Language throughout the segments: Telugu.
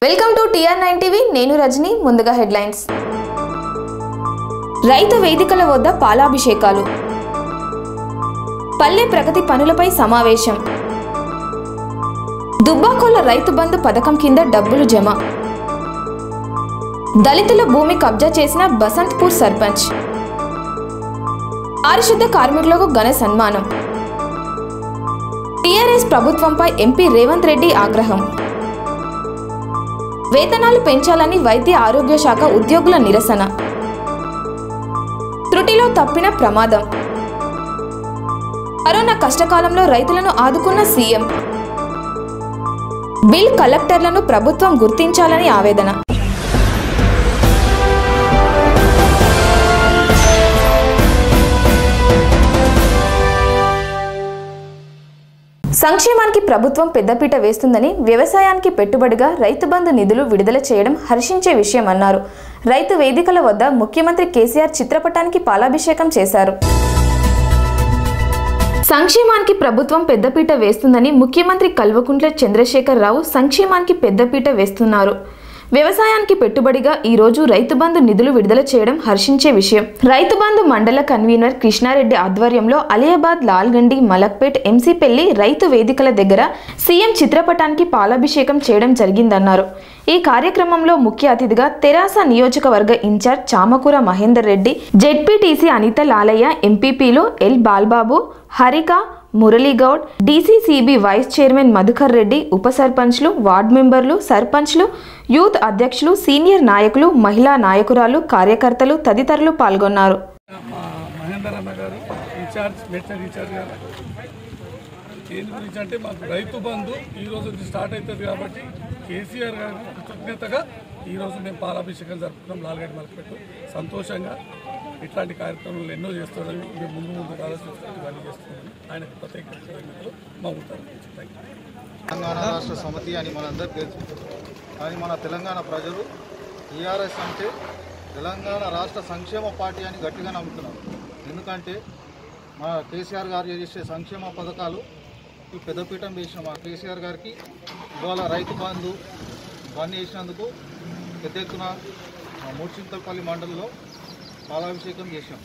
Welcome to TR nine TV నేను రజని ముందుగా హెడ్లైన్స్ రైతు వేదికల వద్ద పాలాభిషేకాలు పల్లె ప్రగతి పనులపై సమావేశం దుబ్బాకోల రైతు బంధు పథకం కింద డబ్బులు జమ దళితుల భూమి కబ్జా చేసిన బసంత్పూర్ సర్పంచ్ పారిశుద్ధ కార్మికులకు ఘన సన్మానం టీఆర్ఎస్ ప్రభుత్వంపై ఎంపీ రేవంత్ రెడ్డి ఆగ్రహం వేతనాలు పెంచాలని వైద్య ఆరోగ్య శాఖ ఉద్యోగుల నిరసన త్రుటిలో తప్పిన ప్రమాదం కరోనా కష్టకాలంలో రైతులను ఆదుకున్న సీఎం బిల్ కలెక్టర్లను ప్రభుత్వం గుర్తించాలని ఆవేదన సంక్షేమానికి ప్రభుత్వం పెద్దపీట వేస్తుందని వ్యవసాయానికి పెట్టుబడిగా రైతు బంధు నిధులు విడుదల చేయడం హర్షించే విషయం అన్నారు రైతు వేదికల వద్ద ముఖ్యమంత్రి కేసీఆర్ చిత్రపటానికి పాలాభిషేకం చేశారు సంక్షేమానికి ప్రభుత్వం పెద్దపీట వేస్తుందని ముఖ్యమంత్రి కల్వకుంట్ల చంద్రశేఖర్ రావు సంక్షేమానికి పెద్దపీట వేస్తున్నారు వ్యవసాయానికి పెట్టుబడిగా ఈ రోజు రైతు బంధు నిధులు విడుదల చేయడం హర్షించే విషయం రైతు బంధు మండల కన్వీనర్ కృష్ణారెడ్డి ఆధ్వర్యంలో అలియాబాద్ లాల్గండి మలక్పేట్ ఎంసీపెల్లి రైతు వేదికల దగ్గర సీఎం చిత్రపటానికి పాలాభిషేకం చేయడం జరిగిందన్నారు ఈ కార్యక్రమంలో ముఖ్య అతిథిగా తెరాస నియోజకవర్గ ఇన్ఛార్జ్ చామకూర మహేందర్ రెడ్డి జెడ్పీటీసీ అనిత లాలయ్య ఎంపీపీలు L Balbabu Harika Muraligoud DCCB vice chairman Madhukar Reddy ఉప సర్పంచ్లు వార్డు మెంబర్లు సర్పంచ్లు యూత్ అధ్యక్షులు సీనియర్ నాయకులు మహిళా నాయకురాలు కార్యకర్తలు తదితరులు పాల్గొన్నారు మా మహేందర్ అన్న గారు ఇన్ఛార్జ్ మెడిసిన్ ఇన్ఛార్జ్ గారు దేని గురించి అంటే మాకు రైతు బంధు ఈ రోజు నుంచి స్టార్ట్ అవుతుంది కాబట్టి కేసీఆర్ గారు కృతజ్ఞతగా ఈ రోజు మేము పాలాభిషేకం జరుపుకున్నాం లాల్గడ్డ మలపెట్టు సంతోషంగా ఇట్లాంటి కార్యక్రమాలు ఎన్నో చేస్తాడని మేము ముందు ముందు ఆలోచించుకుంటూ ఇవన్నీ చేస్తున్నామని ఆయనకు ప్రత్యేక కృతజ్ఞతలు మా ఉంటారు థ్యాంక్ యూ తెలంగాణ రాష్ట్ర సమితి అని మనందరికీ తెలుసు కానీ మన తెలంగాణ ప్రజలు టీఆర్ఎస్ అంటే తెలంగాణ రాష్ట్ర సంక్షేమ పార్టీ అని గట్టిగా నమ్ముతున్నారు ఎందుకంటే మన కేసీఆర్ గారు చేసే సంక్షేమ పథకాలు ఈ పెద్దపీఠం వేసిన మా కేసీఆర్ గారికి ఇవాళ రైతు బంధు ఇవన్నీ వేసినందుకు పెద్ద ఎత్తున మా మూర్చింతపల్లి మండలిలో పాలాభిషేకం చేశాం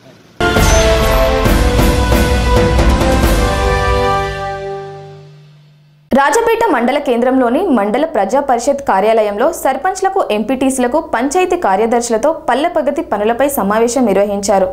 రాజపేట మండల కేంద్రంలోని మండల ప్రజా పరిషత్ కార్యాలయంలో సర్పంచ్లకు ఎంపీటీసీలకు పంచాయతీ కార్యదర్శులతో పల్లె ప్రగతి పనులపై సమావేశం నిర్వహించారు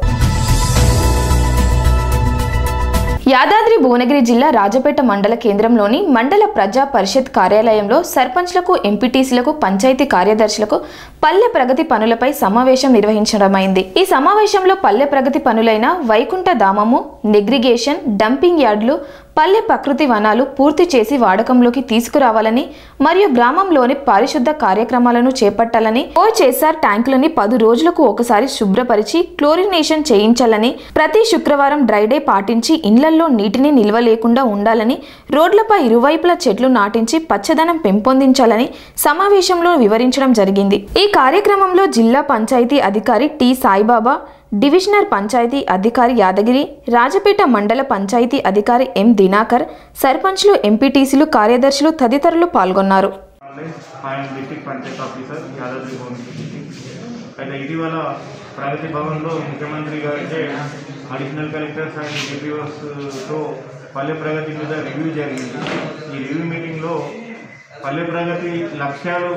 యాదాద్రి భువనగిరి జిల్లా రాజపేట మండల కేంద్రంలోని మండల ప్రజా పరిషత్ కార్యాలయంలో సర్పంచ్లకు ఎంపీటీసీలకు పంచాయతీ కార్యదర్శులకు పల్లె ప్రగతి పనులపై సమావేశం నిర్వహించడమైంది ఈ సమావేశంలో పల్లె ప్రగతి పనులైన వైకుంఠ ధామము నెగ్రిగేషన్ డంపింగ్ యార్డులు పల్లె ప్రకృతి వనాలు పూర్తి చేసి వాడకంలోకి తీసుకురావాలని మరియు గ్రామంలోని పారిశుద్ధ కార్యక్రమాలను చేపట్టాలని ఓ చేసార్ ట్యాంకులని పది రోజులకు ఒకసారి శుభ్రపరిచి క్లోరినేషన్ చేయించాలని ప్రతి శుక్రవారం డ్రై డే పాటించి ఇండ్లల్లో నీటిని నిల్వ లేకుండా ఉండాలని రోడ్లపై ఇరువైపులా చెట్లు నాటించి పచ్చదనం పెంపొందించాలని సమావేశంలో వివరించడం జరిగింది ఈ కార్యక్రమంలో జిల్లా పంచాయతీ అధికారి టి సాయిబాబా డివిజనల్ పంచాయతీ అధికారి యాదగిరి రాజపేట మండల పంచాయతీ అధికారి ఎం దినాకర్ సర్పంచ్లు ఎంపీటీసీలు కార్యదర్శులు తదితరులు పాల్గొన్నారు ఆయన district panchayat officer Yadadri Bhuvanagiri district అయితే ఇటీవల ప్రగతి భవన్లో ముఖ్యమంత్రి గారిచే అడిషనల్ కలెక్టర్స్ అండ్ డిపిఓస్తో పల్లె ప్రగతి మీద రివ్యూ జరిగింది ఈ రివ్యూ మీటింగ్లో పల్లె ప్రగతి లక్ష్యాలు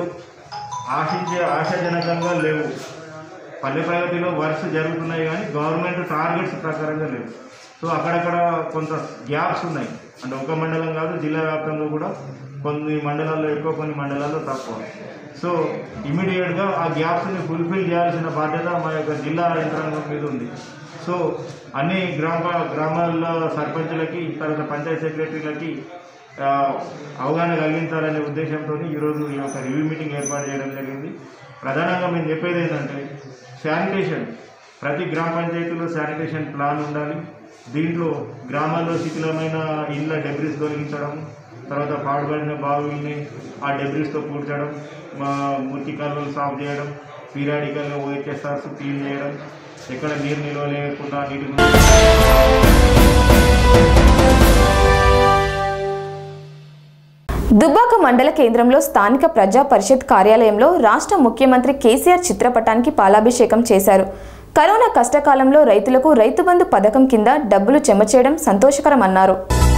ఆశించే ఆశాజనకంగా లేవు పల్లె ప్రగతిలో వర్క్స్ జరుగుతున్నాయి కానీ గవర్నమెంట్ టార్గెట్స్ ప్రకారంగా లేవు సో అక్కడక్కడ కొంత గ్యాప్స్ ఉన్నాయి అంటే ఒక మండలం కాదు జిల్లా వ్యాప్తంగా కూడా కొన్ని మండలాల్లో ఎక్కువ కొన్ని మండలాల్లో తక్కువ సో ఇమీడియట్గా ఆ గ్యాప్స్ని ఫుల్ఫిల్ చేయాల్సిన బాధ్యత మా యొక్క జిల్లా యంత్రాంగం మీద ఉంది సో అన్ని గ్రామ గ్రామాల్లో సర్పంచులకి తర్వాత పంచాయత్ సెక్రటరీలకి ఆ, అవగాహన కలిగించాలనే ఉద్దేశంతో ఈరోజు ఈ యొక్క రివ్యూ మీటింగ్ ఏర్పాటు చేయడం జరిగింది ప్రధానంగా మేము చెప్పేది ఏంటంటే శానిటేషన్ ప్రతి గ్రామ పంచాయతీలో శానిటేషన్ ప్లాన్ ఉండాలి దీంట్లో గ్రామాల్లో శిథిలమైన ఇళ్ళ డెబ్రిస్ తొలగించడం తర్వాత పాడుబడిన బావుల్ని ఆ డెబ్రిస్తో పూడ్చడం మా మురికి కాలువలు సాఫ్ చేయడం పీరియాడికల్గా ఓహెచ్ఎస్ఆర్స్ క్లీన్ చేయడం ఎక్కడ నీరు నిల్వ లేకుండా నీటి దుబ్బాక మండల కేంద్రంలో స్థానిక ప్రజా పరిషత్ కార్యాలయంలో రాష్ట్ర ముఖ్యమంత్రి కేసీఆర్ చిత్రపటానికి పాలాభిషేకం చేశారు కరోనా కష్టకాలంలో రైతులకు రైతు బంధు పథకం కింద డబ్బులు జమ చేయడం సంతోషకరమన్నారు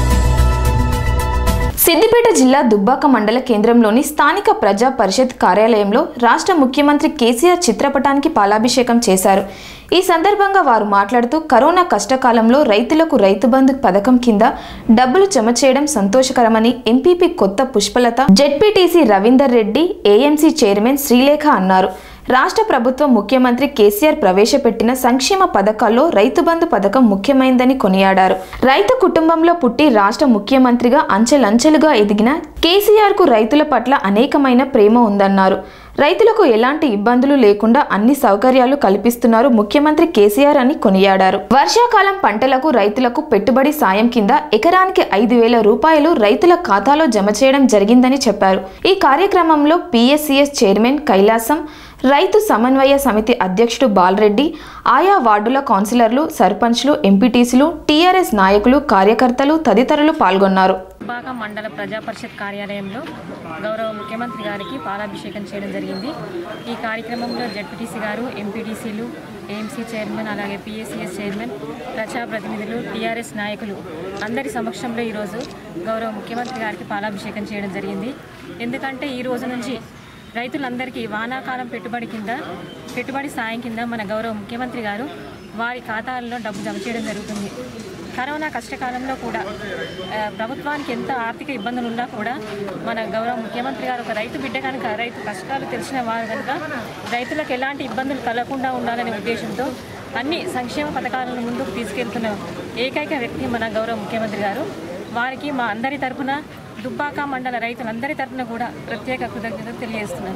సిద్దిపేట జిల్లా దుబ్బాక మండల కేంద్రంలోని స్థానిక ప్రజా పరిషత్ కార్యాలయంలో రాష్ట్ర ముఖ్యమంత్రి కేసీఆర్ చిత్రపటానికి పాలాభిషేకం చేశారు ఈ సందర్భంగా వారు మాట్లాడుతూ కరోనా కష్టకాలంలో రైతులకు రైతు బంధు పథకం కింద డబ్బులు జమ చేయడం సంతోషకరమని MPP Kotha Pushpalatha ZPTC Ravinder Reddy AMC chairman Sreelekha అన్నారు రాష్ట్ర ప్రభుత్వం ముఖ్యమంత్రి కేసీఆర్ ప్రవేశపెట్టిన సంక్షేమ పథకాల్లో రైతు బంధు పథకం ముఖ్యమైందని కొనియాడారు రైతు కుటుంబంలో పుట్టి రాష్ట్ర ముఖ్యమంత్రిగా అంచెలంచెలుగా ఎదిగిన కేసీఆర్ కు రైతుల పట్ల అనేకమైన ప్రేమ ఉందన్నారు రైతులకు ఎలాంటి ఇబ్బందులు లేకుండా అన్ని సౌకర్యాలు కల్పిస్తున్నారు ముఖ్యమంత్రి కేసీఆర్ అని కొనియాడారు వర్షాకాలం పంటలకు రైతులకు పెట్టుబడి సాయం కింద ఎకరానికి ఐదు వేల రూపాయలు రైతుల ఖాతాలో జమ చేయడం జరిగిందని చెప్పారు ఈ కార్యక్రమంలో పిఎస్సిఎస్ చైర్మన్ కైలాసం రైతు సమన్వయ సమితి అధ్యక్షుడు బాలరెడ్డి ఆయా వార్డుల కౌన్సిలర్లు సర్పంచ్లు ఎంపీటీసీలు టీఆర్ఎస్ నాయకులు కార్యకర్తలు తదితరులు పాల్గొన్నారు దుబ్బాక మండల ప్రజా పరిషత్ కార్యాలయంలో గౌరవ ముఖ్యమంత్రి గారికి పాలాభిషేకం చేయడం జరిగింది ఈ కార్యక్రమంలో జడ్పీటీసీ గారు ఎంపీటీసీలు ఏఎంసీ చైర్మన్ అలాగే పిఎస్సిఎస్ చైర్మన్ ప్రజాప్రతినిధులు టీఆర్ఎస్ నాయకులు అందరి సమక్షంలో ఈరోజు గౌరవ ముఖ్యమంత్రి గారికి పాలాభిషేకం చేయడం జరిగింది ఎందుకంటే ఈ రోజు నుంచి రైతులందరికీ వానాకాలం పెట్టుబడి కింద పెట్టుబడి సాయం కింద మన గౌరవ ముఖ్యమంత్రి గారు వారి ఖాతాల్లో డబ్బు జమ చేయడం జరుగుతుంది కరోనా కష్టకాలంలో కూడా ఆ, ప్రభుత్వానికి ఎంత ఆర్థిక ఇబ్బందులు ఉన్నా కూడా మన గౌరవ ముఖ్యమంత్రి గారు ఒక రైతు బిడ్డ కనుక రైతు కష్టాలు తెలిసిన వారు కనుక రైతులకు ఎలాంటి ఇబ్బందులు కలగకుండా ఉండాలనే ఉద్దేశంతో అన్ని సంక్షేమ పథకాలను ముందుకు తీసుకెళ్తున్న ఏకైక వ్యక్తి మన గౌరవ ముఖ్యమంత్రి గారు వారికి మా అందరి తరపున దుబ్బాక మండల రైతులందరి తరపున కూడా ప్రత్యేక కృతజ్ఞతలు తెలియజేస్తున్నాను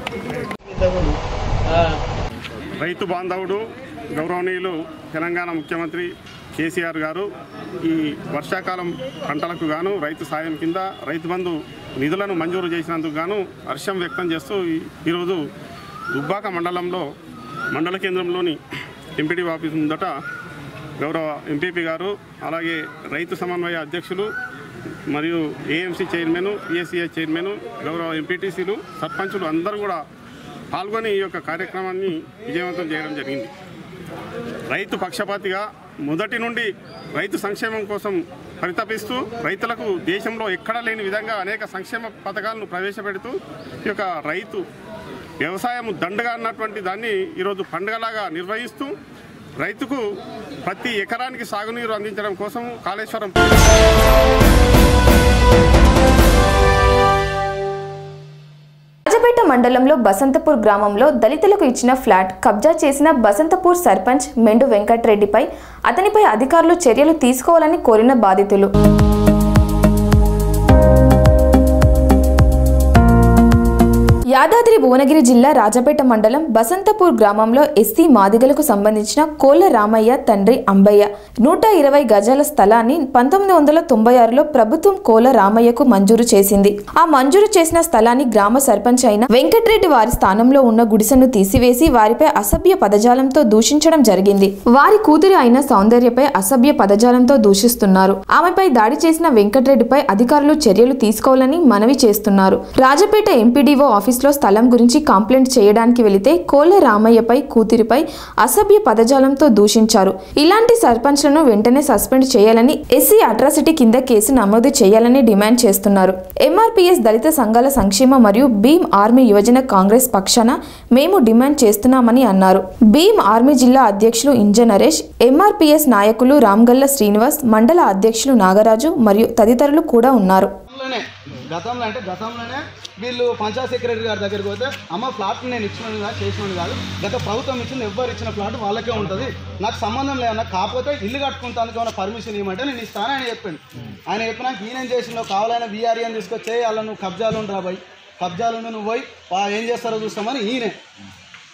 రైతు బాంధవుడు గౌరవనీయులు తెలంగాణ ముఖ్యమంత్రి కేసీఆర్ గారు ఈ వర్షాకాలం పంటలకు గాను రైతు సాయం కింద రైతు బంధు నిధులను మంజూరు చేసినందుకు గాను హర్షం వ్యక్తం చేస్తూ ఈ- ఈరోజు దుబ్బాక మండలంలో మండల కేంద్రంలోని ఎంపీడీ ఆఫీస్ ముందట గౌరవ ఎంపీపీ గారు అలాగే రైతు సమన్వయ అధ్యక్షులు మరియు ఏఎంసీ చైర్మన్ పిఎస్సిఐ చైర్మన్ గౌరవ ఎంపీటీసీలు సర్పంచులు అందరూ కూడా పాల్గొని ఈ యొక్క కార్యక్రమాన్ని విజయవంతం చేయడం జరిగింది రైతు పక్షపాతిగా మొదటి నుండి రైతు సంక్షేమం కోసం పరితపిస్తూ రైతులకు దేశంలో ఎక్కడా లేని విధంగా అనేక సంక్షేమ పథకాలను ప్రవేశపెడుతూ ఈ యొక్క రైతు వ్యవసాయం దండగా అన్నటువంటి దాన్ని ఈరోజు పండుగలాగా నిర్వహిస్తూ రైతుకు ప్రతి ఎకరానికి సాగునీరు అందించడం కోసం కాళేశ్వరం రాజపేట మండలంలో బసంతపూర్ గ్రామంలో దళితులకు ఇచ్చిన ఫ్లాట్ కబ్జా చేసిన బసంతపూర్ సర్పంచ్ మెండు వెంకట్రెడ్డిపై అతనిపై అధికారులు చర్యలు తీసుకోవాలని కోరిన బాధితులు యాదాద్రి భువనగిరి జిల్లా రాజపేట మండలం బసంతపూర్ గ్రామంలో ఎస్సీ మాదిగలకు సంబంధించిన కోళ్ల రామయ్య తండ్రి అంబయ్య నూట ఇరవై గజాల స్థలాన్ని పంతొమ్మిది వందల తొంభై ఆరులో ప్రభుత్వం కోల రామయ్యకు మంజూరు చేసింది ఆ మంజూరు చేసిన స్థలాన్ని గ్రామ సర్పంచ్ అయిన వెంకట్రెడ్డి వారి స్థానంలో ఉన్న గుడిసెను తీసివేసి వారిపై అసభ్య పదజాలంతో దూషించడం జరిగింది వారి కూతురి అయిన సౌందర్యపై అసభ్య పదజాలంతో దూషిస్తున్నారు ఆమెపై దాడి చేసిన వెంకట్రెడ్డిపై అధికారులు చర్యలు తీసుకోవాలని మనవి చేస్తున్నారు రాజపేట ఎంపీడీఓ ఆఫీస్లో స్థలం గురించి కంప్లైంట్ చేయడానికి వెళితే కోళ్ల రామయ్యపై కూతురిపై అసభ్య పదజాలంతో దూషించారు ఇలాంటి సర్పంచ్లను వెంటనే సస్పెండ్ చేయాలని ఎస్సీ అట్రాసిటీ కింద కేసు నమోదు చేయాలని డిమాండ్ చేస్తున్నారు ఎంఆర్పీఎస్ దళిత సంఘాల సంక్షేమ మరియు భీమ్ ఆర్మీ యువజన కాంగ్రెస్ పక్షాన మేము డిమాండ్ చేస్తున్నామని అన్నారు భీమ్ ఆర్మీ జిల్లా అధ్యక్షులు ఇంజ నరేష్ ఎంఆర్పీఎస్ నాయకులు రామ్గల్ల శ్రీనివాస్ మండల అధ్యక్షులు నాగరాజు మరియు తదితరులు కూడా ఉన్నారు గతంలోనే గతంలో అంటే గతంలోనే వీళ్ళు పంచాయత్ సెక్రటరీ గారి దగ్గరికి పోతే అమ్మ ఫ్లాట్ నేను ఇచ్చినాను కాదు చేసినాను కాదు గత ప్రభుత్వం ఇచ్చింది ఎవ్వరు ఇచ్చిన ఫ్లాట్ వాళ్ళకే ఉంటుంది నాకు సంబంధం లేదన్న కాకపోతే ఇల్లు కట్టుకుంటానికి ఏమైనా పర్మిషన్ ఇవ్వమంటే నేను ఇస్తాను ఆయన చెప్పాను ఆయన చెప్పినాక ఈయన చేసినావు కావాలైనా వీఆర్ఏ అని తీసుకొచ్చి వాళ్ళ నువ్వు కబ్జాలు ఉండరా పోయి కబ్జాలు ఉండి నువ్వు పోయి వా- ఏం చేస్తారో చూస్తామని ఈయనే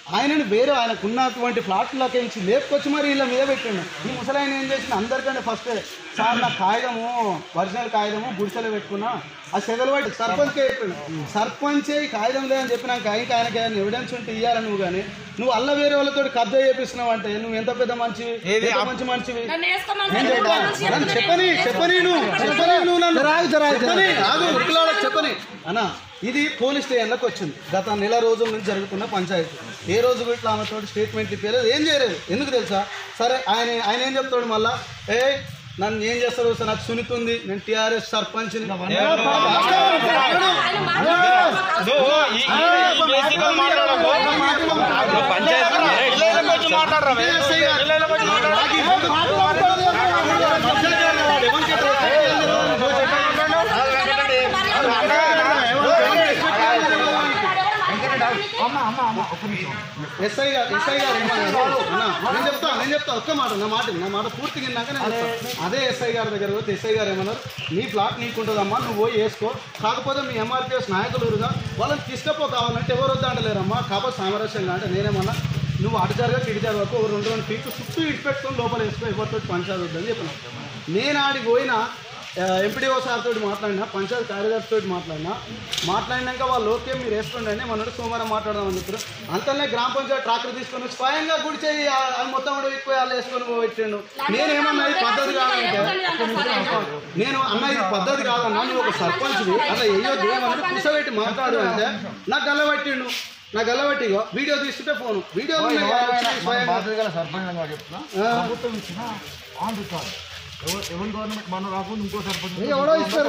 ఆయనను వేరే ఆయనకు ఉన్నటువంటి ఫ్లాట్లకి నుంచి లేపుకొచ్చి మరి వీళ్ళ మీద పెట్టిండు ఈ ముసలాయన ఏం చేసిన అందరికంటే ఫస్ట్ సార్ నా కాగితము ఒరిజినల్ కాగితము గుడిసెలో పెట్టుకున్నా ఆ సెగలు పట్టి సర్పంచ్కే చెప్పిండు సర్పంచే ఈ కాగితం లేదని చెప్పినాక ఇంకా ఆయనకి ఏమైనా ఎవిడెన్స్ ఉంటే ఇవ్వాలి నువ్వు కానీ నువ్వు అల్ల వేరే వాళ్ళతో కబ్జా చేపిస్తున్నావు అంటే నువ్వు ఎంత పెద్ద మంచివి ఎంత మంచి మంచివి నేను చెప్తా. నన్ను చెప్పని చెప్పని నువ్వు చెప్పని నువ్వు నన్ను చెప్పని ఆగు ఉరుకులాడకు చెప్పని అన్న ఇది పోలీస్ స్టేషన్లకు వచ్చింది గత నెల రోజుల నుంచి జరుగుతున్న పంచాయతీ ఏ రోజు ఇట్లా ఆమెతో స్టేట్మెంట్ ఇప్పలేదు ఏం చేయలేదు ఎందుకు తెలుసా సరే ఆయన ఆయన ఏం చెప్తాడు మళ్ళా ఏ నన్ను ఏం చేస్తాడు సార్ నాకు సునీత ఉంది నేను టీఆర్ఎస్ సర్పంచ్ ఎస్ఐ గారు ఎస్ఐ గారు ఏమన్నారు? అన్న, నేను చెప్తా నేను చెప్తా ఒక్క మాట నా మాట నా మాట పూర్తిగా విన్నాక నేను చెప్తా. అదే ఎస్ఐ గారి దగ్గర పోతే ఎస్ఐ గారు ఏమన్నారు నీ ఫ్లాట్ నీకుంటుందమ్మా నువ్వు పోయి వేసుకో కాకపోతే మీ ఎంఆర్పిఎస్ నాయకులుగా వాళ్ళని తీసుకపో కావాలంటే ఎవరు వద్ద అంటలేరమ్మా కాకపోతే సామరస్యంగా అంటే నేనేమన్నా నువ్వు అటు జరగక ఇటు జరగకు ఓ రెండు రెండు ఫీట్లు చుట్టూ ఇటు పెట్టుకొని లోపల వేసుకో ఎవరితో పంచాయతీ వద్దని చెప్పిన నేను ఆడికి పోయినా ఎంపీడీఓ సార్ తోటి మాట్లాడినా పంచాయతీ కార్యదర్శి తోటి మాట్లాడినా మాట్లాడినాక వాళ్ళు ఓకే మీరు వేసుకోండి మనోడు సోమవారం మాట్లాడదామని చెప్పారు అంతనే గ్రామ పంచాయతీ ట్రాక్టర్ తీసుకొని వచ్చి స్వయంగా గుడి చేయి ఆ- ఆ మొత్తం కూడా ఎక్కువ వాళ్ళు వేసుకొని పోయిండు నేనేమన్నా ఇది పద్ధతి కాదంటే నేను అన్న ఇది పద్ధతి కాదన్నా నువ్వు ఒక సర్పంచ్వి అలా వేయొద్దు ఏమన్నా కూర్చోబెట్టి మాట్లాడు అంటే నాకు గల్లబట్టిండు నా గల్లబట్టి ఇగో వీడియో తీసుకుంటే ఫోన్ వీడియో ఉన్నాయి కదా, వచ్చి స్వయంగా. ఆ. ఎవడో ఇస్తారు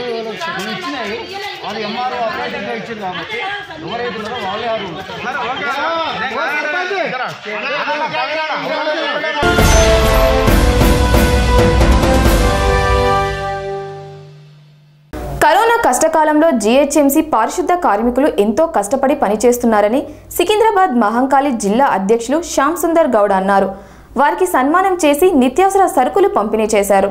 కరోనా కష్టకాలంలో జీహెచ్ఎంసీ పారిశుద్ధ కార్మికులు ఎంతో కష్టపడి పనిచేస్తున్నారని సికింద్రాబాద్ మహంకాళి జిల్లా అధ్యక్షులు శ్యామ్ సుందర్ గౌడ్ అన్నారు వారికి సన్మానం చేసి నిత్యావసర సరుకులు పంపిణీ చేశారు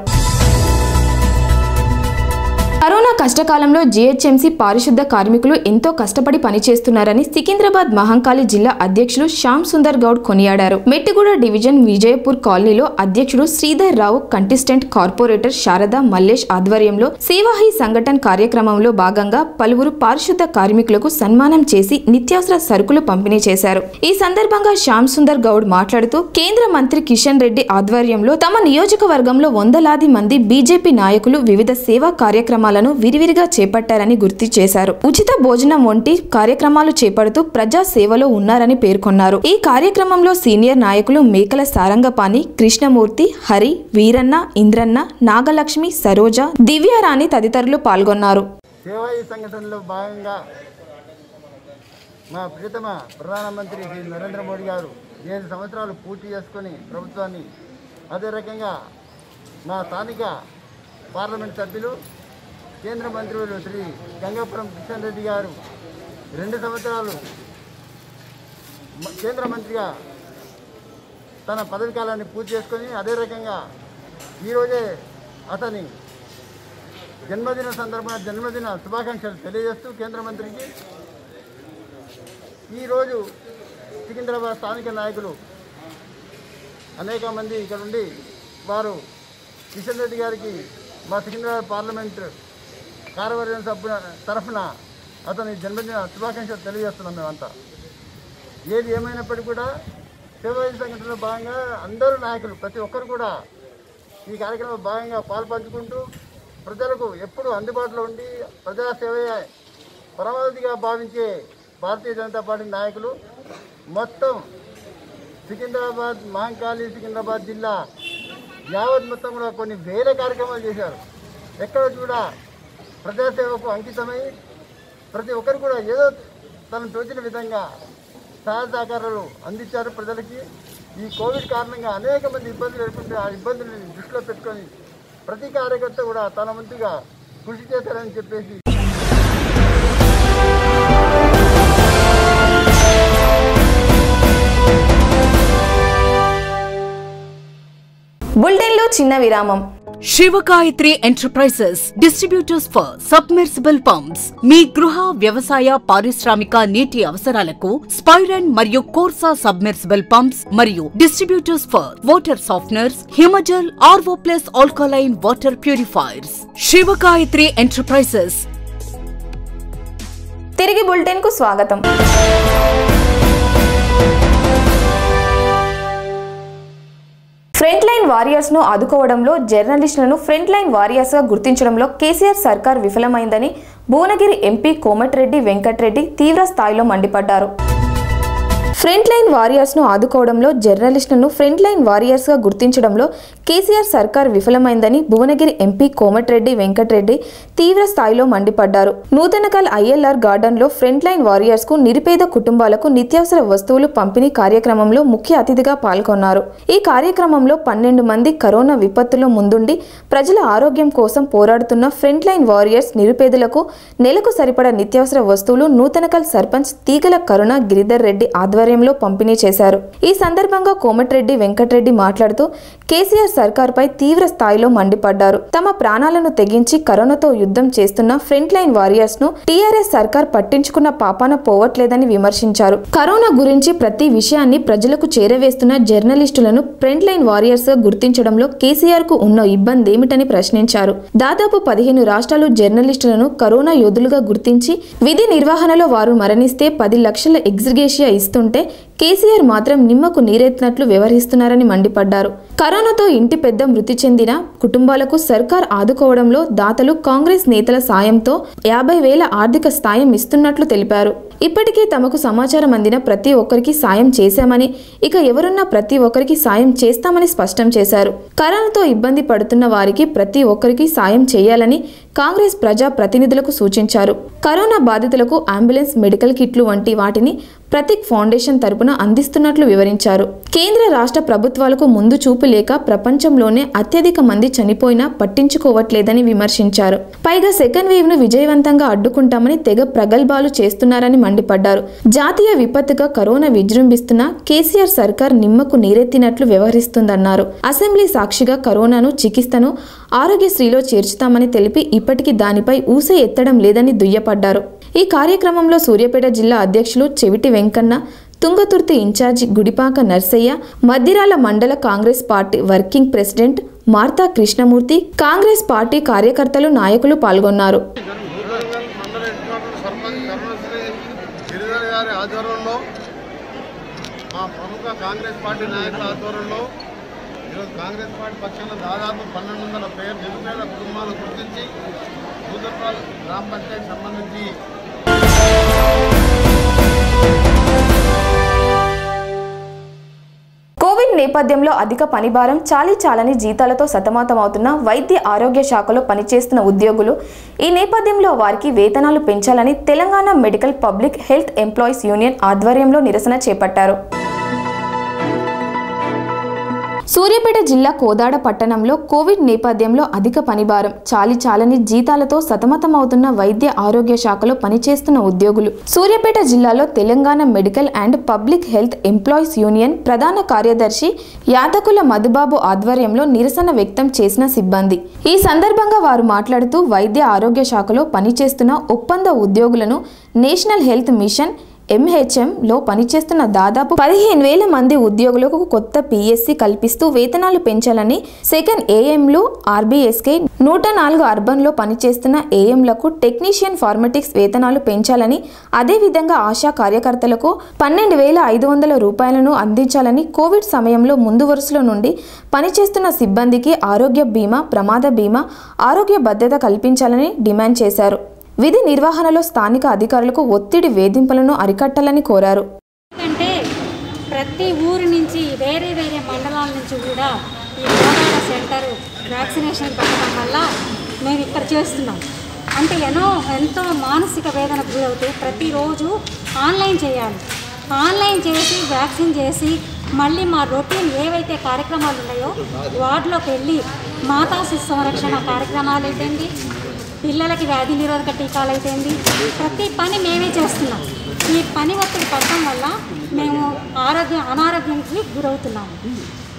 కరోనా కష్టకాలంలో జీహెచ్ఎంసీ పారిశుద్ధ కార్మికులు ఎంతో కష్టపడి పనిచేస్తున్నారని సికింద్రాబాద్ మహంకాళి జిల్లా అధ్యక్షులు శ్యామ్ సుందర్ గౌడ్ కొనియాడారు మెట్టిగూడ డివిజన్ విజయపూర్ కాలనీలో అధ్యక్షుడు శ్రీధర్ రావు కంటెస్టెంట్ కార్పొరేటర్ శారద మల్లేష్ ఆధ్వర్యంలో సేవాహి సంఘటన్ కార్యక్రమంలో భాగంగా పలువురు పారిశుద్ధ కార్మికులకు సన్మానం చేసి నిత్యావసర సరుకులు పంపిణీ చేశారు ఈ సందర్భంగా శ్యామ్ సుందర్ గౌడ్ మాట్లాడుతూ కేంద్ర మంత్రి కిషన్ రెడ్డి ఆధ్వర్యంలో తమ నియోజకవర్గంలో వందలాది మంది బీజేపీ నాయకులు వివిధ సేవా కార్యక్రమాలను విరివిరిగా చేపట్టారని గుర్తు చేశారు ఉచిత భోజనం వంటి కార్యక్రమాలు చేపడుతూ ప్రజా సేవలో ఉన్నారని పేర్కొన్నారు ఈ కార్యక్రమంలో సీనియర్ నాయకులు మేకల సారంగపాణి కృష్ణమూర్తి హరి వీరన్న ఇంద్రన్న నాగలక్ష్మి సరోజ దివ్యారాణి తదితరులు పాల్గొన్నారు సేవా ఈ సంఘటనలో భాగంగా మా ప్రియతమ ప్రధానమంత్రి శ్రీ నరేంద్ర మోడీ గారు ఏడు సంవత్సరాలు పూర్తి చేసుకొని ప్రభుత్వాన్ని అదే రకంగా మా స్థానిక పార్లమెంట్ సభ్యులు కేంద్ర మంత్రులు శ్రీ గంగాపురం కిషన్ రెడ్డి గారు రెండు సంవత్సరాలు మ- కేంద్ర మంత్రిగా తన పదవి కాలాన్ని పూర్తి చేసుకొని అదే రకంగా ఈరోజే అతని జన్మదిన సందర్భంగా జన్మదిన శుభాకాంక్షలు తెలియజేస్తూ కేంద్ర మంత్రికి ఈరోజు సికింద్రాబాద్ స్థానిక నాయకులు అనేక మంది ఇక్కడ ఉండి వారు కిషన్ రెడ్డి గారికి మా సికింద్రాబాద్ పార్లమెంట్ కార్యవర్గం సభ్యుల తరఫున అతని జన్మదిన శుభాకాంక్షలు తెలియజేస్తున్నాం మేమంతా ఏది ఏమైనప్పటికీ కూడా సేవా సంఘటనలో భాగంగా అందరూ నాయకులు ప్రతి ఒక్కరు కూడా ఈ కార్యక్రమంలో భాగంగా పాల్పంచుకుంటూ ప్రజలకు ఎప్పుడు అందుబాటులో ఉండి ప్రజా సేవయే పరమావధిగా భావించే భారతీయ జనతా పార్టీ నాయకులు మొత్తం సికింద్రాబాద్ మహంకాళి సికింద్రాబాద్ జిల్లా యావత్ మొత్తం కూడా కొన్ని వేల కార్యక్రమాలు చేశారు ఎక్కడ కూడా ప్రజాసేవకు అంకితమై ప్రతి ఒక్కరు కూడా ఏదో తనకు తోచిన విధంగా సహాయ సహకారాలు అందించారు ప్రజలకి ఈ కోవిడ్ కారణంగా అనేక మంది ఇబ్బందులు ఎదుర్కొంటే ఆ ఇబ్బందులను దృష్టిలో పెట్టుకొని ప్రతి కార్యకర్త కూడా తన వంతుగా కృషి చేశారని చెప్పేసి బులెటిన్లో చిన్న విరామం Shivagayatri enterprises distributors for submersible pumps మీ గృహ వ్యవసాయ పారిశ్రామిక నీటి అవసరాలకు స్పైరన్ మరియు కోర్సా సబ్మెర్సిబుల్ పంప్స్ మరియు distributors for water softeners Himajal RO plus alkaline water purifiers Shivagayatri enterprises తిరిగి బులెటిన్ కు స్వాగతం ఫ్రంట్ లైన్ వారియర్స్ ను ఆదుకోవడంలో జర్నలిస్టులను ఫ్రంట్ లైన్ వారియర్స్ గా గుర్తించడంలో కేసీఆర్ సర్కార్ విఫలమైందని భువనగిరి ఎంపీ కోమటిరెడ్డి వెంకట్రెడ్డి తీవ్ర స్థాయిలో మండిపడ్డారు ఫ్రంట్ లైన్ వారియర్స్ ను ఆదుకోవడంలో జర్నలిస్టులను ఫ్రంట్ లైన్ వారియర్స్ గా గుర్తించడంలో కేసీఆర్ సర్కార్ విఫలమైందని భువనగిరి ఎంపీ కోమటిరెడ్డి వెంకటరెడ్డి తీవ్ర స్థాయిలో మండిపడ్డారు నూతనకల్ ఐఎల్ఆర్ గార్డెన్ లో ఫ్రంట్ లైన్ వారియర్స్ కు నిరుపేద కుటుంబాలకు నిత్యావసర వస్తువులు పంపిణీ కార్యక్రమంలో ముఖ్య అతిథిగా పాల్గొన్నారు ఈ కార్యక్రమంలో పన్నెండు మంది కరోనా విపత్తులో ముందుండి ప్రజల ఆరోగ్యం కోసం పోరాడుతున్న ఫ్రంట్ లైన్ వారియర్స్ నిరుపేదలకు నెలకు సరిపడా నిత్యావసర వస్తువులు నూతనకల్ సర్పంచ్ తీగల కరుణ గిరిధర్ రెడ్డి ఆధ్వర్యంలో పంపిణీ చేశారు ఈ సందర్భంగా కోమటిరెడ్డి వెంకటరెడ్డి మాట్లాడుతూ కేసీఆర్ సర్కార్పై తీవ్ర స్థాయిలో మండిపడ్డారు తమ ప్రాణాలను తెగించి కరోనాతో యుద్ధం చేస్తున్న ఫ్రంట్ లైన్ వారియర్స్ ను టీఆర్ఎస్ సర్కార్ పట్టించుకున్న పాపాన పోవట్లేదని విమర్శించారు కరోనా గురించి ప్రతి విషయాన్ని ప్రజలకు చేరవేస్తున్న జర్నలిస్టులను ఫ్రంట్ లైన్ వారియర్స్ గా గుర్తించడంలో కేసీఆర్ కు ఉన్న ఇబ్బంది ఏమిటని ప్రశ్నించారు దాదాపు పదిహేను రాష్ట్రాలు జర్నలిస్టులను కరోనా యోధులుగా గుర్తించి విధి నిర్వహణలో వారు మరణిస్తే పది లక్షల ఎగ్జిగేషియా ఇస్తుంటే కేసీఆర్ మాత్రం నిమ్మకు నీరెత్తినట్లు వ్యవహరిస్తున్నారని మండిపడ్డారు కరోనాతో ఇంటి పెద్ద మృతి చెందిన కుటుంబాలకు సర్కార్ ఆదుకోవడంలో దాతలు కాంగ్రెస్ నేతల సాయంతో యాభై వేల ఆర్థిక సాయం ఇస్తున్నట్లు తెలిపారు ఇప్పటికే తమకు సమాచారం అందిన ప్రతి ఒక్కరికి సాయం చేశామని ఇక ఎవరున్నా ప్రతి ఒక్కరికి సాయం చేస్తామని స్పష్టం చేశారు కరోనాతో ఇబ్బంది పడుతున్న వారికి ప్రతి ఒక్కరికి సాయం చేయాలని కాంగ్రెస్ ప్రజా ప్రతినిధులకు సూచించారు కరోనా బాధితులకు అంబులెన్స్ మెడికల్ కిట్లు వంటి వాటిని ప్రతీక్ ఫౌండేషన్ తరపున అందిస్తున్నట్లు వివరించారు కేంద్ర రాష్ట్ర ప్రభుత్వాలకు ముందు చూపు లేక ప్రపంచంలోనే అత్యధిక మంది చనిపోయినా పట్టించుకోవట్లేదని విమర్శించారు పైగా సెకండ్ వేవ్ ను విజయవంతంగా అడ్డుకుంటామని తెగ ప్రగల్భాలు చేస్తున్నారని మండిపడ్డారు జాతీయ విపత్తుగా కరోనా విజృంభిస్తున్న కేసీఆర్ సర్కార్ నిమ్మకు నీరెత్తినట్లు వ్యవహరిస్తుందన్నారు అసెంబ్లీ సాక్షిగా కరోనాను చికిత్సను ఆరోగ్యశ్రీలో చేర్చుతామని తెలిపి ఇప్పటికీ దానిపై ఊసే ఎత్తడం లేదని దుయ్యపడ్డారు ఈ కార్యక్రమంలో సూర్యాపేట జిల్లా అధ్యక్షులు చెవిటి వెంకన్న తుంగతుర్తి ఇన్ఛార్జి గుడిపాక నర్సయ్య మద్దిరాల మండల Congress party working president Martha Krishnamurthy Congress party కార్యకర్తలు నాయకులు పాల్గొన్నారు మండల హెడ్ క్వార్టర్ సర్పంచ్ కరుణశ్రీ గిరిధర్ గారి ఆధ్వర్యంలో మా ప్రముఖ కాంగ్రెస్ పార్టీ నాయకుల ఆధ్వర్యంలో ఈరోజు కాంగ్రెస్ పార్టీ పక్షాన దాదాపు పన్నెండు వందల పేరు నిరుపేద కుటుంబాలు గుర్తించి భూతపాల్ గ్రామ పంచాయతీ సంబంధించి కోవిడ్ నేపథ్యంలో అధిక పనిభారం చాలీ చాలని జీతాలతో సతమతమవుతున్న వైద్య ఆరోగ్య శాఖలో పనిచేస్తున్న ఉద్యోగులు ఈ నేపథ్యంలో వారికి వేతనాలు పెంచాలని Telangana medical public health employees union ఆధ్వర్యంలో నిరసన చేపట్టారు సూర్యాపేట జిల్లా కోదాడ పట్టణంలో కోవిడ్ నేపథ్యంలో అధిక పనిభారం చాలి చాలని జీతాలతో సతమతమవుతున్న వైద్య ఆరోగ్య శాఖలో పనిచేస్తున్న ఉద్యోగులు సూర్యాపేట జిల్లాలో Telangana medical and public health employees union ప్రధాన కార్యదర్శి యాదకుల మధుబాబు ఆధ్వర్యంలో నిరసన వ్యక్తం చేసిన సిబ్బంది ఈ సందర్భంగా వారు మాట్లాడుతూ వైద్య ఆరోగ్య శాఖలో పనిచేస్తున్న ఒప్పంద ఉద్యోగులను నేషనల్ హెల్త్ మిషన్ ఎంహెచ్ఎం లో పనిచేస్తున్న దాదాపు పదిహేను వేల మంది ఉద్యోగులకు కొత్త పిఎస్సి కల్పిస్తూ వేతనాలు పెంచాలని సెకండ్ ఏఎంలు ఆర్బీఎస్కే నూట నాలుగు అర్బన్లో పనిచేస్తున్న ఏఎంలకు టెక్నీషియన్ ఫార్మటిక్స్ వేతనాలు పెంచాలని అదేవిధంగా ఆశా కార్యకర్తలకు పన్నెండు వేల ఐదు వందల రూపాయలను అందించాలని కోవిడ్ సమయంలో ముందు వరుసలో నుండి పనిచేస్తున్న సిబ్బందికి ఆరోగ్య బీమా ప్రమాద బీమా ఆరోగ్య భద్రత కల్పించాలని డిమాండ్ చేశారు విధి నిర్వహణలో స్థానిక అధికారులకు ఒత్తిడి వేధింపులను అరికట్టాలని కోరారు ఎందుకంటే ప్రతి ఊరి నుంచి వేరే వేరే మండలాల నుంచి కూడా ఈ కోదాడ సెంటర్ వ్యాక్సినేషన్ పెట్టడం వల్ల మేము ఇక్కడ చేస్తున్నాం అంటే ఎన్నో ఎంతో మానసిక వేదన గురవుతూ ప్రతిరోజు ఆన్లైన్ చేయాలి ఆన్లైన్ చేసి వ్యాక్సిన్ చేసి మళ్ళీ మా రొటీన్ ఏవైతే కార్యక్రమాలు ఉన్నాయో వార్డులోకి వెళ్ళి మాతా శిశు సంరక్షణ కార్యక్రమాలు అయితేంది పిల్లలకి వ్యాధి నిరోధక టీకాలు అయితేంది ప్రతి పని మేమే చేస్తున్నాం ఈ పని ఒత్తిడి పడటం వల్ల మేము ఆరోగ్య అనారోగ్యానికి గురవుతున్నాము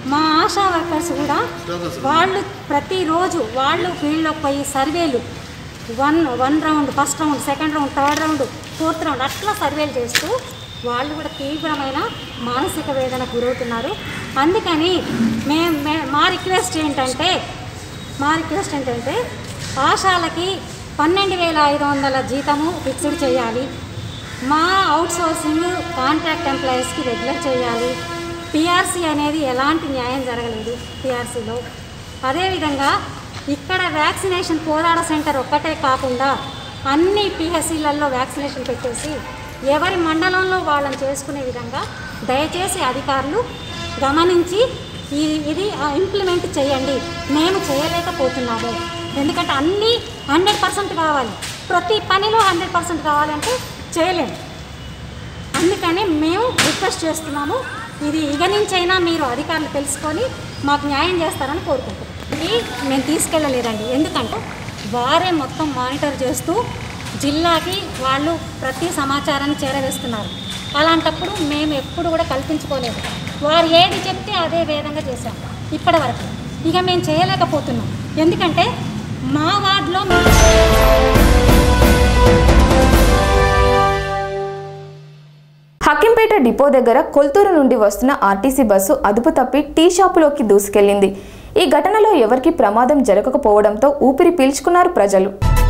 మా ఆశా వర్కర్స్ కూడా వాళ్ళు ప్రతిరోజు వాళ్ళు ఫీల్డ్లోకి పోయి సర్వేలు one one round first round second round third round fourth round అట్లా సర్వేలు చేస్తూ వాళ్ళు కూడా తీవ్రమైన మానసిక వేదన గురవుతున్నారు అందుకని మేము మే- మా రిక్వెస్ట్ ఏంటంటే మా రిక్వెస్ట్ ఏంటంటే ఆశాలకి పన్నెండు వేల ఐదు వందల జీతము ఫిక్స్డ్ చేయాలి మా అవుట్ సోర్సింగ్ కాంట్రాక్ట్ ఎంప్లాయీస్కి రెగ్యులర్ చేయాలి పిఆర్సీ అనేది ఎలాంటి న్యాయం జరగలేదు పిఆర్సీలో అదేవిధంగా ఇక్కడ వ్యాక్సినేషన్ కోదాడ సెంటర్ ఒక్కటే కాకుండా అన్ని పిహెచ్సిలలో వ్యాక్సినేషన్ పెట్టేసి ఎవరి మండలంలో వాళ్ళని చేసుకునే విధంగా దయచేసి అధికారులు గమనించి ఈ ఇది ఇంప్లిమెంట్ చేయండి మేము చేయలేకపోతున్నాము ఎందుకంటే అన్నీ హండ్రెడ్ పర్సెంట్ కావాలి ప్రతి పనిలో హండ్రెడ్ పర్సెంట్ కావాలంటే చేయలేము అందుకని మేము రిక్వెస్ట్ చేస్తున్నాము ఇది ఇక నుంచైనా మీరు అధికారులు తెలుసుకొని మాకు న్యాయం చేస్తారని కోరుకుంటున్నాం ఇది మేము తీసుకెళ్ళలేదండి ఎందుకంటే వారే మొత్తం మానిటర్ చేస్తూ జిల్లాకి వాళ్ళు ప్రతి సమాచారాన్ని చేరవేస్తున్నారు అలాంటప్పుడు మేము ఎప్పుడు కూడా కల్పించుకోలేదు వారు ఏది చెప్తే అదే విధంగా చేశాం ఇప్పటి వరకు ఇక మేము చేయలేకపోతున్నాం ఎందుకంటే మా వార్డులో హకింపేట డిపో దగ్గర కొల్తూరు నుండి వస్తున్న ఆర్టీసీ బస్సు అదుపు తప్పి టీ షాపులోకి దూసుకెళ్లింది ఈ ఘటనలో ఎవరికీ ప్రమాదం జరగకపోవడంతో ఊపిరి పీల్చుకున్నారు ప్రజలు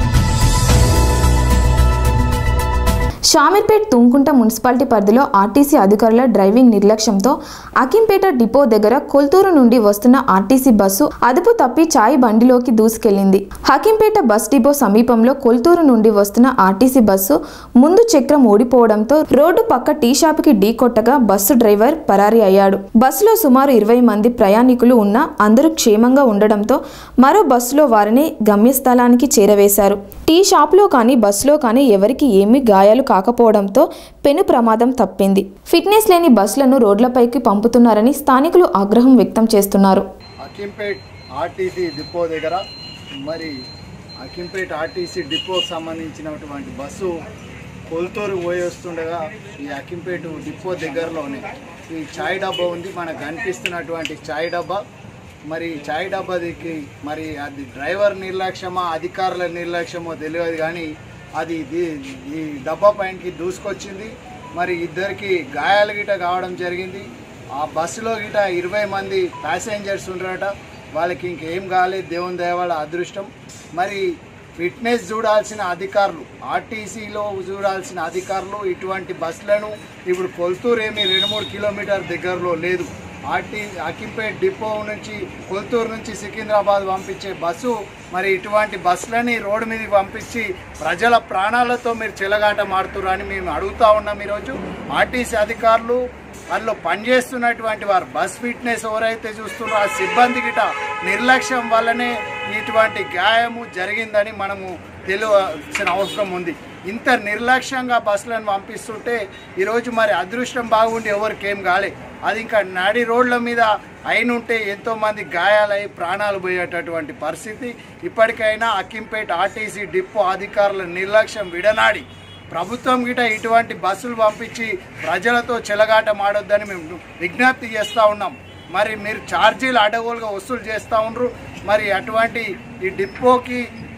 షామీర్పేట్ తుంకుంట మున్సిపాలిటీ పరిధిలో ఆర్టీసీ అధికారుల డ్రైవింగ్ నిర్లక్ష్యంతో అకింపేట డిపో దగ్గర కొల్తూరు నుండి వస్తున్న ఆర్టీసీ బస్సు అదుపు తప్పి చాయ్ బండిలోకి దూసుకెళ్లింది హకింపేట బస్ డిపో సమీపంలో కొల్తూరు నుండి వస్తున్న ఆర్టీసీ బస్సు ముందు చక్రం ఓడిపోవడంతో రోడ్డు పక్క టీ షాపుకి ఢీ కొట్టగా బస్సు డ్రైవర్ పరారీ అయ్యాడు బస్సులో సుమారు ఇరవై మంది ప్రయాణికులు ఉన్నా అందరూ క్షేమంగా ఉండడంతో మరో బస్సులో వారిని గమ్యస్థలానికి చేరవేశారు టీ షాప్లో కానీ బస్సులో కానీ ఎవరికి ఏమీ గాయాలు కాకపోవడంతో పెను ప్రమాదం తప్పింది ఫిట్నెస్ లేని బస్సులను రోడ్లపైకి పంపుతున్నారని స్థానికులు ఆగ్రహం వ్యక్తం చేస్తున్నారు అకింపేట్ ఆర్టీసీ డిపో దగ్గర మరి అకింపేట్ ఆర్టీసీ డిపోకి సంబంధించినటువంటి బస్సు కొల్తూరు పోయి వస్తుండగా ఈ అకింపేట డిపో దగ్గరలోనే ఈ చాయ్ డబ్బా ఉంది మనకు కనిపిస్తున్నటువంటి చాయ్ డబ్బా మరి చాయ్ డబ్బా దిక్కి మరి అది డ్రైవర్ నిర్లక్ష్యమా అధికారుల నిర్లక్ష్యమో తెలియదు కానీ అది ఇది- ఈ డబ్బా పైనకి దూసుకొచ్చింది మరి ఇద్దరికి గాయాలు గిట కావడం జరిగింది ఆ బస్సులో గిట ఇరవై మంది ప్యాసింజర్స్ ఉన్నారట వాళ్ళకి ఇంకేం కాలేదు దేవుని దయవాళ్ళ అదృష్టం మరి ఫిట్నెస్ చూడాల్సిన అధికారులు ఆర్టీసీలో చూడాల్సిన అధికారులు ఇటువంటి బస్సులను ఇప్పుడు కొల్తూరు ఏమి రెండు మూడు కిలోమీటర్ దగ్గరలో లేదు ఆర్టీ అకింపేట్ డిపో నుంచి కొల్తూరు నుంచి సికింద్రాబాద్ పంపించే బస్సు మరి ఇటువంటి బస్సులని రోడ్డు మీదకి పంపించి ప్రజల ప్రాణాలతో మీరు చెలగాట మారుతురని మేము అడుగుతా ఉన్నాం ఈరోజు ఆర్టీసీ అధికారులు అందులో పనిచేస్తున్నటువంటి వారు బస్ ఫిట్నెస్ ఎవరైతే చూస్తున్నారో ఆ సిబ్బంది గిట నిర్లక్ష్యం వల్లనే ఇటువంటి గాయము జరిగిందని మనము తెలియాల్సిన అవసరం ఉంది ఇంత నిర్లక్ష్యంగా బస్సులను పంపిస్తుంటే ఈరోజు మరి అదృష్టం బాగుండి ఎవరికి ఏం కాలే అది ఇంకా నడి రోడ్ల మీద అయినుంటే ఎంతోమంది గాయాలై ప్రాణాలు పోయేటటువంటి పరిస్థితి ఇప్పటికైనా అక్కింపేట ఆర్టీసీ డిపో అధికారుల నిర్లక్ష్యం విడనాడి ప్రభుత్వం గిట ఇటువంటి బస్సులు పంపించి ప్రజలతో చెలగాట మాడొద్దని మేము విజ్ఞప్తి చేస్తూ ఉన్నాం మరి మీరు ఛార్జీలు అడగోలుగా వసూలు చేస్తూ ఉండరు మరి అటువంటి ఈ డిపోకి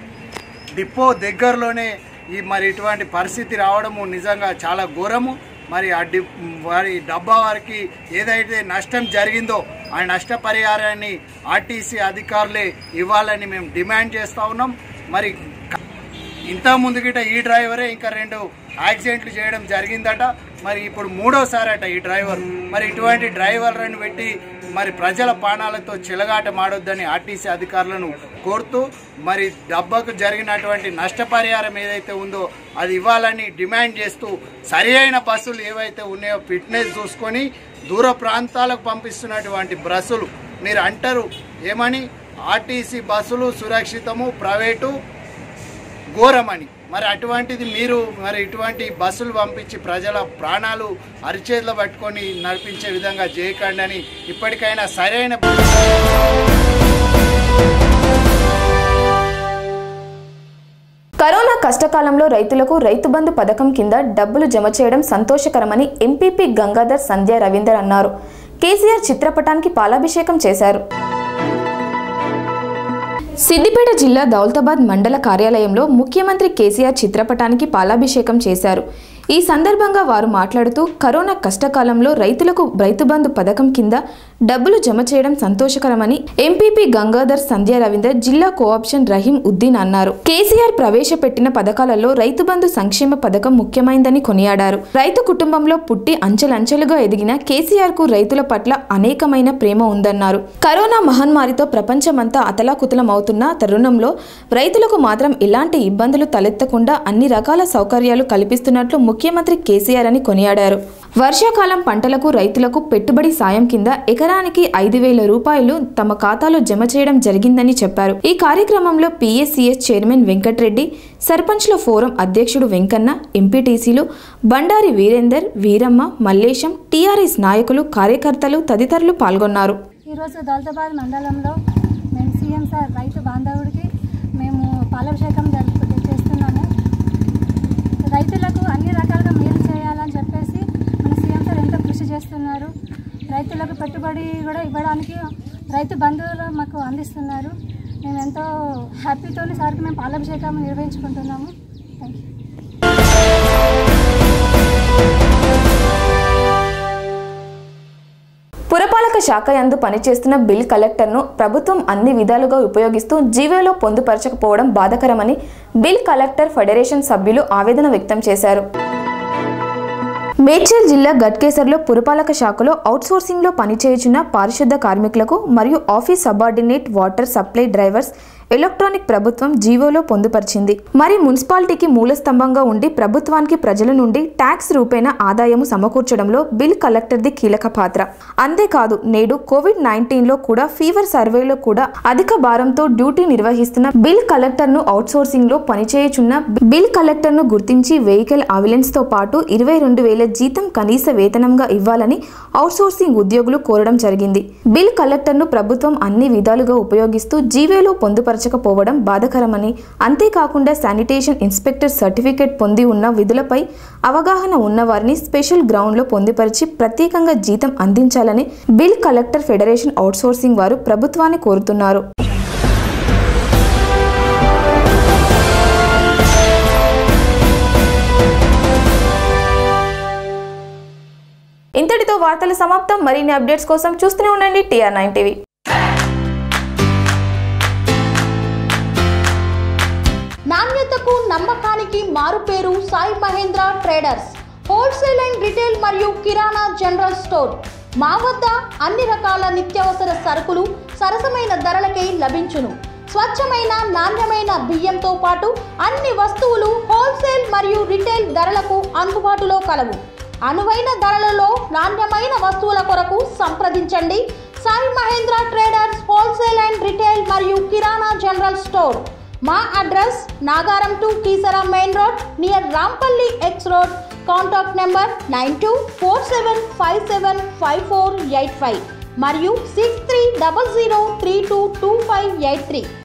డిపో దగ్గరలోనే ఈ మరి ఇటువంటి పరిస్థితి రావడము నిజంగా చాలా ఘోరము మరి ఆ డి వారి డబ్బా వారికి ఏదైతే నష్టం జరిగిందో ఆ నష్టపరిహారాన్ని ఆర్టీసీ అధికారులే ఇవ్వాలని మేము డిమాండ్ చేస్తూ ఉన్నాం మరి ఇంత ముందు గిట ఈ డ్రైవరే ఇంకా రెండు యాక్సిడెంట్లు చేయడం జరిగిందట మరి ఇప్పుడు మూడోసారి అట ఈ డ్రైవర్ మరి ఇటువంటి డ్రైవర్లను పెట్టి మరి ప్రజల ప్రాణాలతో చెలగాట మాడొద్దని ఆర్టీసీ అధికారులను కోరుతూ మరి డబ్బకు జరిగినటువంటి నష్టపరిహారం ఏదైతే ఉందో అది ఇవ్వాలని డిమాండ్ చేస్తూ సరి అయిన బస్సులు ఏవైతే ఉన్నాయో ఫిట్నెస్ చూసుకొని దూర ప్రాంతాలకు పంపిస్తున్నటువంటి బస్సులు మీరు అంటారు ఏమని ఆర్టీసీ బస్సులు సురక్షితము ప్రైవేటు ఘోరమని మరి అటువంటిది మీరు మరి ఇటువంటి బస్సులు పంపించి ప్రజల ప్రాణాలు అరిచేతిలో పట్టుకొని నడిపించే విధంగా చేయకండి అని ఇప్పటికైనా సరైన కరోనా కష్టకాలంలో రైతులకు రైతు బంధు పథకం కింద డబ్బులు జమ చేయడం సంతోషకరమని ఎంపీపీ గంగాధర్ సంధ్య రవీందర్ అన్నారు కేసీఆర్ చిత్రపటానికి పాలాభిషేకం చేశారు సిద్దిపేట జిల్లా దౌలతాబాద్ మండల కార్యాలయంలో ముఖ్యమంత్రి కేసీఆర్ చిత్రపటానికి పాలాభిషేకం చేశారు ఈ సందర్భంగా వారు మాట్లాడుతూ కరోనా కష్టకాలంలో రైతులకు రైతు బంధు పథకం కింద డబ్బులు జమ చేయడం సంతోషకరమని ఎంపీపీ గంగాధర్ సంధ్యా రవీందర్ జిల్లా కోఆప్షన్ రహీం ఉద్దీన్ అన్నారు కేసీఆర్ ప్రవేశపెట్టిన పథకాలలో రైతు బంధు సంక్షేమ పథకం ముఖ్యమైందని కొనియాడారు రైతు కుటుంబంలో పుట్టి అంచెలంచెలుగా ఎదిగిన కేసీఆర్ కు రైతుల పట్ల అనేకమైన ప్రేమ ఉందన్నారు కరోనా మహమ్మారితో ప్రపంచమంతా అతలాకుతలమవుతున్న తరుణంలో రైతులకు మాత్రం ఎలాంటి ఇబ్బందులు తలెత్తకుండా అన్ని రకాల సౌకర్యాలు కల్పిస్తున్నట్లు ముఖ్యమంత్రి కేసీఆర్ అని కొనియాడారు వర్షాకాలం పంటలకు రైతులకు పెట్టుబడి సాయం కింద ఎకరానికి ఐదు వేల రూపాయలు తమ ఖాతాలో జమ చేయడం జరిగిందని చెప్పారు ఈ కార్యక్రమంలో పిఎస్సిఎస్ చైర్మన్ వెంకట్రెడ్డి సర్పంచ్ల ఫోరం అధ్యక్షుడు వెంకన్న ఎంపీటీసీలు బండారి వీరేందర్ వీరమ్మ మల్లేశం టీఆర్ఎస్ నాయకులు కార్యకర్తలు తదితరులు పాల్గొన్నారు ఈరోజు దౌలతాబాద్ మండలంలో మేము సీఎం సార్ రైతు బాంధవుడికి మేము పాలాభిషేకం జరుపు చేస్తున్నాము రైతులకు అన్ని రకాలుగా మేలు చేయాలని చెప్పేసి మన సీఎం సార్ ఎంతో కృషి చేస్తున్నారు రైతులకు పెట్టుబడి కూడా ఇవ్వడానికి రైతు బంధువులు మాకు అందిస్తున్నారు మేము ఎంతో హ్యాపీతోని సార్కి మేము పాలాభిషేకం నిర్వహించుకుంటున్నాము థ్యాంక్ యూ పురపాలక శాఖ యందు పనిచేస్తున్న బిల్ కలెక్టర్ను ప్రభుత్వం అన్ని విధాలుగా ఉపయోగిస్తూ జీవోలో పొందుపరచకపోవడం బాధకరమని బిల్ కలెక్టర్ ఫెడరేషన్ సభ్యులు ఆవేదన వ్యక్తం చేశారు మేడ్చల్ జిల్లా గట్కేసర్లో పురపాలక శాఖలో అవుట్సోర్సింగ్లో పనిచేయుచున్న పారిశుద్ధ కార్మికులకు మరియు office subordinate water supply drivers electronic ప్రభుత్వం జీవోలో పొందుపరిచింది మరి మున్సిపాలిటీకి మూల స్తంభంగా ఉండి ప్రభుత్వానికి ప్రజల నుండి ట్యాక్స్ రూపేణ ఆదాయము సమకూర్చడంలో బిల్ కలెక్టర్ది కీలక పాత్ర అంతేకాదు నేడు కోవిడ్ నైన్టీన్ లో కూడా ఫీవర్ సర్వేలో కూడా అధిక భారంతో డ్యూటీ నిర్వహిస్తున్న బిల్ కలెక్టర్ ను అవుట్సోర్సింగ్ లో పనిచేయుచున్న బిల్ కలెక్టర్ ను గుర్తించి వెహికల్ అవిలెన్స్ తో పాటు ఇరవై రెండు వేల జీతం కనీస వేతనంగా ఇవ్వాలని అవుట్సోర్సింగ్ ఉద్యోగులు కోరడం జరిగింది బిల్ కలెక్టర్ ను ప్రభుత్వం అన్ని విధాలుగా ఉపయోగిస్తూ జీవేలో పొందుపరచకపోవడం బాధకరమని అంతేకాకుండా శానిటేషన్ ఇన్స్పెక్టర్ సర్టిఫికేట్ పొంది ఉన్న విధులపై అవగాహన ఉన్నవారిని స్పెషల్ గ్రౌండ్ లో పొందుపరిచి ప్రత్యేకంగా జీతం అందించాలని బిల్ కలెక్టర్ ఫెడరేషన్ అవుట్సోర్సింగ్ వారు ప్రభుత్వాన్ని కోరుతున్నారు ఇంతటితో వార్తలు సమాప్తం మరిన్ని అప్డేట్స్ కోసం చూస్తూనే ఉండండి టీఆర్ నైన్ టీవీ నాణ్యతకు నమ్మకానికి మారుపేరు Sai Mahendra traders wholesale and retail మరియు కిరాణా జనరల్ స్టోర్ మా వద్ద అన్ని రకాల నిత్యావసర సరుకులు సరసమైన ధరలకే లభించును స్వచ్ఛమైన నాణ్యమైన బియ్యంతో పాటు అన్ని వస్తువులు హోల్సేల్ మరియు రిటైల్ ధరలకు అందుబాటులో కలవు అనువైన ధరలలో నాణ్యమైన వస్తువుల కొరకు సంప్రదించండి Sai Mahendra traders wholesale and retail మరియు కిరాణా జనరల్ స్టోర్ మా address Nagaram to Keesara main road near Rampally X road contact number nine two four seven five seven five four eight five మరియు six three double zero three two two five eight three